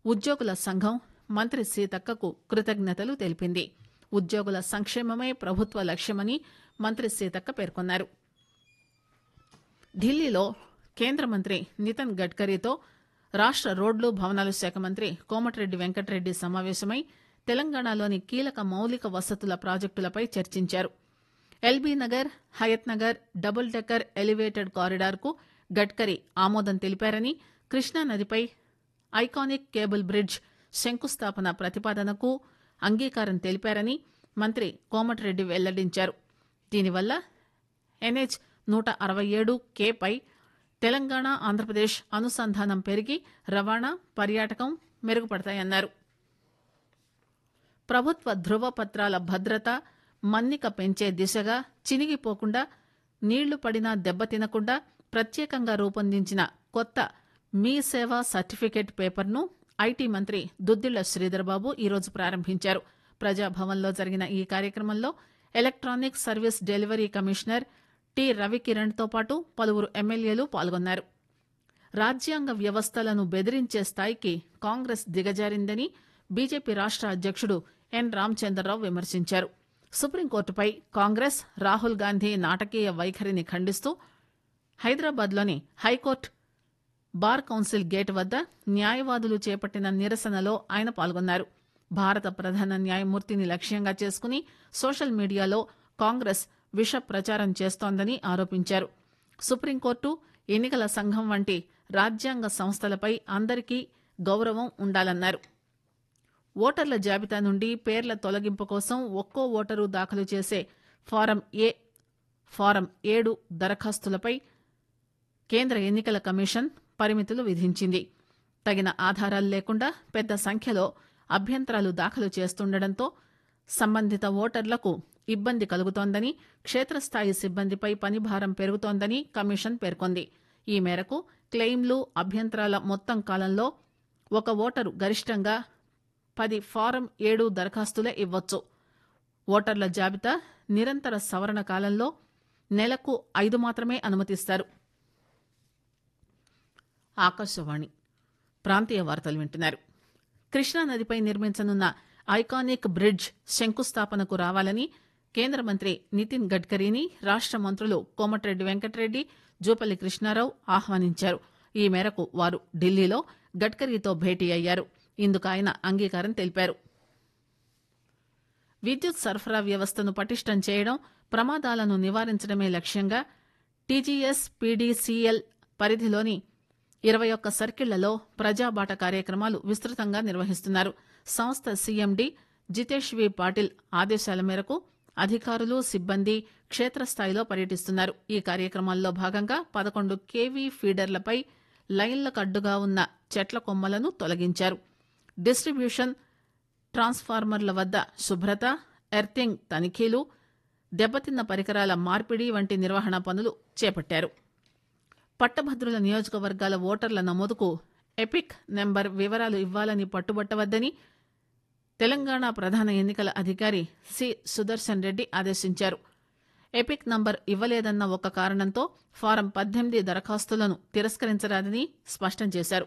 ఉద్యోగుల సంఘం మంత్రి సీతక్కకు కృతజ్ఞతలు తెలిపింది ఉద్యోగుల సంక్షేమమే ప్రభుత్వ లక్ష్యమని మంత్రి సీతక్క పేర్కొన్నారు ఢిల్లీలో కేంద్ర మంత్రి నితిన్ గడ్కరీతో రాష్ట రోడ్లు భవనాల శాఖ మంత్రి కోమటిరెడ్డి వెంకటరెడ్డి సమావేశమై తెలంగాణలోని కీలక మౌలిక వసతుల ప్రాజెక్టులపై చర్చించారు LB Nagar Hayath Nagar double decker elevated corridor కు గడ్కరీ ఆమోదం తెలిపారని కృష్ణానదిపై ఐకానిక్ కేబుల్ బ్రిడ్జ్ శంకుస్థాపన ప్రతిపాదనకు అంగీకారం తెలిపారని మంత్రి కోమటిరెడ్డి వెల్లడించారు దీనివల్ల ఎన్హెచ్ నూట అరవై ఏడు కేపై తెలంగాణ ఆంధ్రప్రదేశ్ అనుసంధానం పెరిగి రవాణా పర్యాటకం మెరుగుపడతాయన్నారు ప్రభుత్వ ధృవపత్రాల భద్రత మన్నిక పెంచే దిశగా చినిగిపోకుండా నీళ్లు పడినా దెబ్బతినకుండా ప్రత్యేకంగా రూపొందించిన కొత్త మీ సేవ సర్టిఫికేట్ పేపర్ను ఐటీ మంత్రి దుద్దిళ్ల శ్రీధర్బాబు ఈరోజు ప్రారంభించారు ప్రజాభవన్లో జరిగిన ఈ కార్యక్రమంలో electronic service delivery commissioner T రవికిరణ్తో పాటు పలువురు ఎమ్మెల్యేలు పాల్గొన్నారు రాజ్యాంగ వ్యవస్థలను బెదిరించే స్థాయికి కాంగ్రెస్ దిగజారిందని బీజేపీ రాష్ట అధ్యక్షుడు ఎన్ రామచంద్రరావు విమర్శించారు సుప్రీంకోర్టుపై కాంగ్రెస్ రాహుల్ గాంధీ నాటకీయ వైఖరిని ఖండిస్తూ హైదరాబాద్లోని హైకోర్టు బార్ కౌన్సిల్ గేట్ వద్ద న్యాయవాదులు చేపట్టిన నిరసనలో ఆయన పాల్గొన్నారు భారత ప్రధాన న్యాయమూర్తిని లక్ష్యంగా చేసుకుని సోషల్ మీడియాలో కాంగ్రెస్ విష ప్రచారం చేస్తోందని ఆరోపించారు సుప్రీంకోర్టు ఎన్నికల సంఘం వంటి రాజ్యాంగ సంస్థలపై అందరికీ గౌరవం ఉండాలన్నారు ఓటర్ల జాబితా నుండి పేర్ల తొలగింపు కోసం ఒక్కో ఓటరు దాఖలు చేసే ఫారం ఏ ఫారం ఏడు దరఖాస్తులపై కేంద్ర ఎన్నికల కమిషన్ పరిమితులు విధించింది తగిన ఆధారాలు లేకుండా పెద్ద సంఖ్యలో అభ్యంతరాలు దాఖలు చేస్తుండటంతో సంబంధిత ఓటర్లకు ఇబ్బంది కలుగుతోందని క్షేత్రస్థాయి సిబ్బందిపై పనిభారం పెరుగుతోందని కమిషన్ పేర్కొంది ఈ మేరకు క్లెయిమ్లు అభ్యంతరాల మొత్తం కాలంలో ఒక ఓటరు గరిష్టంగా పది ఫారం ఏడు దరఖాస్తులే ఇవ్వొచ్చు ఓటర్ల జాబితా నిరంతర సవరణ కాలంలో నెలకు ఐదు మాత్రమే అనుమతిస్తారు ఆకాశవాణి ప్రాంతీయ వార్తలు వింటున్నారు కృష్ణానదిపై నిర్మించనున్న ఐకానిక్ బ్రిడ్జ్ శంకుస్థాపనకు రావాలని కేంద్ర మంత్రి నితిన్ గడ్కరీని రాష్ట మంత్రులు కోమటిరెడ్డి వెంకటరెడ్డి జూపల్లి కృష్ణారావు ఆహ్వానించారు ఈ మేరకు వారు ఢిల్లీలో గడ్కరీతో భేటీ అయ్యారు ఇందుకు ఆయన అంగీకారం తెలిపారు విద్యుత్ సరఫరా వ్యవస్థను పటిష్టం చేయడం ప్రమాదాలను నివారించడమే లక్ష్యంగా టీజీఎస్ పీడీసీఎల్ పరిధిలోని ఇరవై ఒక్క సర్కిళ్లలో ప్రజాబాట కార్యక్రమాలు విస్తృతంగా నిర్వహిస్తున్నారు సంస్థ సీఎండీ జితేష్ వి పాటిల్ ఆదేశాల మేరకు అధికారులు సిబ్బంది క్షేత్రస్థాయిలో పర్యటిస్తున్నారు ఈ కార్యక్రమాల్లో భాగంగా పదకొండు కేవీ ఫీడర్లపై లైన్లకు అడ్డుగా ఉన్న చెట్ల కొమ్మలను తొలగించారు డిస్ట్రిబ్యూషన్ ట్రాన్స్ఫార్మర్ల వద్ద శుభ్రత ఎర్తింగ్ తనిఖీలు దెబ్బతిన్న పరికరాల మార్పిడి వంటి నిర్వహణ పనులు చేపట్టారు పట్టభద్రుల నియోజకవర్గాల ఓటర్ల నమోదుకు ఎపిక్ నెంబర్ వివరాలు ఇవ్వాలని పట్టుబట్టవద్దని తెలంగాణ ప్రధాన ఎన్నికల అధికారి సి సుదర్శన్ రెడ్డి ఆదేశించారు ఎపిక్ నంబర్ ఇవ్వలేదన్న ఒక కారణంతో ఫారం పద్దెనిమిది దరఖాస్తులను తిరస్కరించరాదని స్పష్టం చేశారు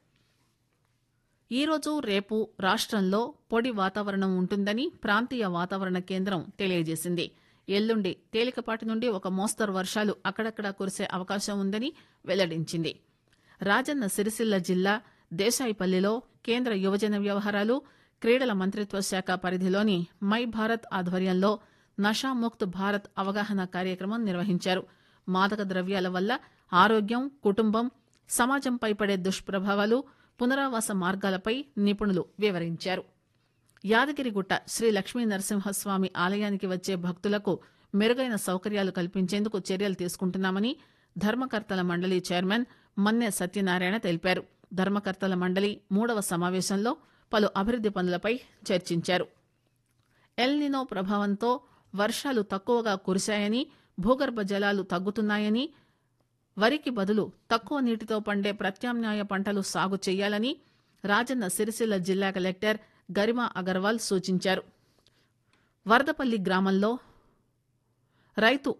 ఈరోజు రేపు రాష్ట్రంలో పొడి వాతావరణం ఉంటుందని ప్రాంతీయ వాతావరణ కేంద్రం తెలియజేసింది ఎల్లుండి తేలికపాటి నుండి ఒక మోస్తరు వర్షాలు అక్కడక్కడా కురిసే అవకాశం ఉందని వెల్లడించింది రాజన్న సిరిసిల్ల జిల్లా దేశాయిపల్లిలో కేంద్ర యువజన వ్యవహారాలు క్రీడల మంత్రిత్వ శాఖ పరిధిలోని మై భారత్ ఆధ్వర్యంలో నషాముక్త్ భారత్ అవగాహన కార్యక్రమం నిర్వహించారు మాదక ద్రవ్యాల వల్ల ఆరోగ్యం కుటుంబం సమాజంపై పడే దుష్ప్రభావాలు పునరావాస మార్గాలపై నిపుణులు వివరించారు యాదగిరిగుట్ట శ్రీ లక్ష్మీ నరసింహస్వామి ఆలయానికి వచ్చే భక్తులకు మెరుగైన సౌకర్యాలు కల్పించేందుకు చర్యలు తీసుకుంటున్నామని ధర్మకర్తల మండలి చైర్మన్ మన్నె సత్యనారాయణ తెలిపారు ధర్మకర్తల మండలి మూడవ సమావేశంలో పలు అభివృద్ది పనులపై చర్చించారు ఎల్నినో ప్రభావంతో వర్షాలు తక్కువగా కురిశాయని భూగర్భ జలాలు తగ్గుతున్నాయని వరికి బదులు తక్కువ నీటితో పండే ప్రత్యామ్నాయ పంటలు సాగు చేయాలని రాజన్న సిరిసిల్ల జిల్లా కలెక్టర్ గరిమా అగర్వాల్ సూచించారు వరదపల్లి గ్రామంలో రైతు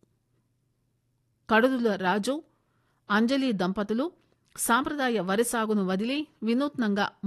కడుదుల రాజు అంజలి దంపతులు సాంప్రదాయ వరి సాగును వదిలి వినూత్నంగా